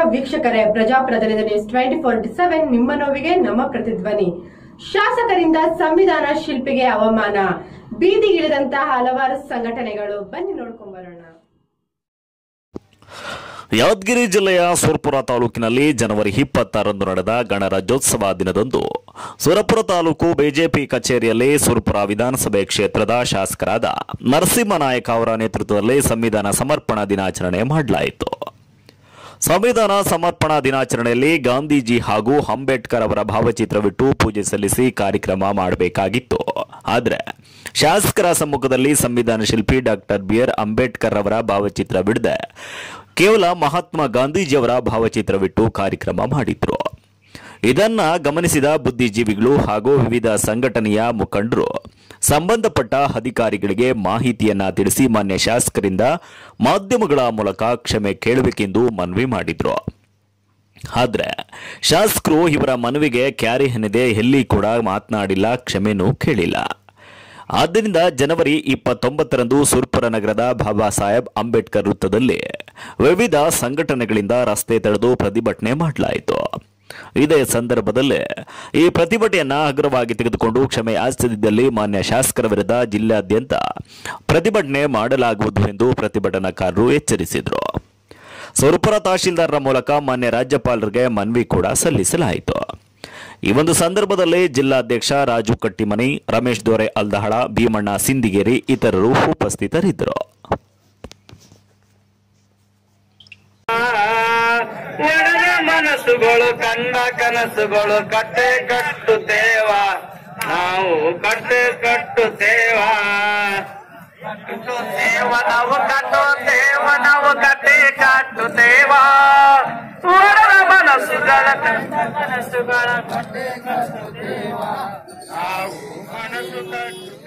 ವೀಕ್ಷಕರೇ ಪ್ರಜಾಪ್ರತಿನಿಧಿ news twenty four seven ನಿಮ್ಮ ನೋವಿಗೆ ನಮ್ಮ ಪ್ರತಿಧ್ವನಿ ಶಾಸಕರಿಂದ ಸಂವಿಧಾನ ಶಿಲ್ಪಿಗೆ ಅವಮಾನ ಬೀದಿಗಿಳಿದಂತಹ ಹಲವಾರು ಸಂಘಟನೆಗಳು ಬನ್ನಿ ನೋಡ್ಕೊಂಡ್ ಬರೋಣ ಯಾದಗಿರಿ ಜಿಲ್ಲೆಯ ಸುರಪುರ ತಾಲೂಕಿನಲ್ಲಿ ಜನವರಿ ಇಪ್ಪತ್ತಾರಂದು ನಡೆದ ಗಣರಾಜ್ಯೋತ್ಸವ ದಿನದಂದು ಸುರಪುರ ತಾಲೂಕು ಬಿಜೆಪಿ ಕಚೇರಿಯಲ್ಲಿ ಸುರಪುರ ವಿಧಾನಸಭೆ ಕ್ಷೇತ್ರದ ಶಾಸಕರಾದ ನರಸಿಂಹನಾಯಕ ಅವರ ನೇತೃತ್ವದಲ್ಲಿ ಸಂವಿಧಾನ ಸಮರ್ಪಣಾ ದಿನಾಚರಣೆ ಮಾಡಲಾಯಿತು ಸಂವಿಧಾನ ಸಮರ್ಪಣಾ ದಿನಾಚರಣೆಯಲ್ಲಿ ಗಾಂಧೀಜಿ ಹಾಗೂ ಅಂಬೇಡ್ಕರ್ ಅವರ ಭಾವಚಿತ್ರವಿಟ್ಟು ಪೂಜೆ ಸಲ್ಲಿಸಿ ಕಾರ್ಯಕ್ರಮ ಮಾಡಬೇಕಾಗಿತ್ತು ಆದರೆ ಶಾಸಕರ ಸಮ್ಮುಖದಲ್ಲಿ ಸಂವಿಧಾನ ಶಿಲ್ಪಿ ಡಾಕ್ಟರ್ ಬಿ ಆರ್ ಅಂಬೇಡ್ಕರ್ ಅವರ ಭಾವಚಿತ್ರವಿಡದೆ ಕೇವಲ ಮಹಾತ್ಮ ಗಾಂಧೀಜಿಯವರ ಭಾವಚಿತ್ರವಿಟ್ಟು ಕಾರ್ಯಕ್ರಮ ಮಾಡಿದ್ರು ಇದನ್ನ ಗಮನಿಸಿದ ಬುದ್ಧಿಜೀವಿಗಳು ಹಾಗೂ ವಿವಿಧ ಸಂಘಟನೆಯ ಮುಖಂಡರು ಸಂಬಂಧಪಟ್ಟ ಅಧಿಕಾರಿಗಳಿಗೆ ಮಾಹಿತಿಯನ್ನ ತಿಳಿಸಿ ಮಾನ್ಯ ಶಾಸಕರಿಂದ ಮಾಧ್ಯಮಗಳ ಮೂಲಕ ಕ್ಷಮೆ ಕೇಳಬೇಕೆಂದು ಮನವಿ ಮಾಡಿದ್ರು ಆದ್ರೆ ಶಾಸಕರು ಇವರ ಮನವಿಗೆ ಕ್ಯಾರಿ ಎನ್ನದೆ ಎಲ್ಲಿ ಕೂಡ ಮಾತನಾಡಿಲ್ಲ ಕ್ಷಮೆನೂ ಕೇಳಿಲ್ಲ ಆದ್ದರಿಂದ ಜನವರಿ ಇಪ್ಪತ್ತೊಂಬತ್ತರಂದು ಸುರ್ಪುರ ನಗರದ ಬಾಬಾ ಸಾಹೇಬ್ ಅಂಬೇಡ್ಕರ್ ವೃತ್ತದಲ್ಲಿ ವಿವಿಧ ಸಂಘಟನೆಗಳಿಂದ ರಸ್ತೆ ತಡೆದು ಪ್ರತಿಭಟನೆ ಮಾಡಲಾಯಿತು ಇದೇ ಸಂದರ್ಭದಲ್ಲಿ ಈ ಪ್ರತಿಭಟನೆಯನ್ನ ಅಗ್ರವಾಗಿ ತೆಗೆದುಕೊಂಡು ಕ್ಷಮೆ ಯಾಚಿಸದಿದ್ದಲ್ಲಿ ಮಾನ್ಯ ಶಾಸಕರ ವಿರುದ್ಧ ಜಿಲ್ಲಾದ್ಯಂತ ಪ್ರತಿಭಟನೆ ಮಾಡಲಾಗುವುದು ಎಂದು ಪ್ರತಿಭಟನಾಕಾರರು ಎಚ್ಚರಿಸಿದರು ಸುರಪುರ ತಹಶೀಲ್ದಾರರ ಮೂಲಕ ಮಾನ್ಯ ರಾಜ್ಯಪಾಲರಿಗೆ ಮನವಿ ಕೂಡ ಸಲ್ಲಿಸಲಾಯಿತು ಈ ಒಂದು ಸಂದರ್ಭದಲ್ಲಿ ಜಿಲ್ಲಾಧ್ಯಕ್ಷ ರಾಜು ಕಟ್ಟಿಮನಿ ರಮೇಶ್ ದೊರೆ ಅಲ್ದಹಳ ಭೀಮಣ್ಣ ಸಿಂದಿಗೇರಿ ಇತರರು ಉಪಸ್ಥಿತರಿದ್ದರು ಒಡೆದ ಮನಸ್ಸುಗಳು ಕಂಡ ಕನಸುಗಳು ಕಟ್ಟೆ ಕಟ್ಟುತ್ತೇವ ನಾವು ಕಟ್ಟೆ ಕಟ್ಟುತ್ತೇವ ಕಟ್ಟುತ್ತೇವ ನಾವು ಕಟ್ಟುತ್ತೇವ ನಾವು ಕಟ್ಟೆ ಕಟ್ಟುತ್ತೇವ ಒಡೆದ ಮನಸ್ಸುಗಳ ಕಂಡ ಕನಸುಗಳ ಕಟ್ಟೆ ಕಟ್ಟುತ್ತೇವ ನಾವು ಮನಸ್ಸು ಕಟ್ಟು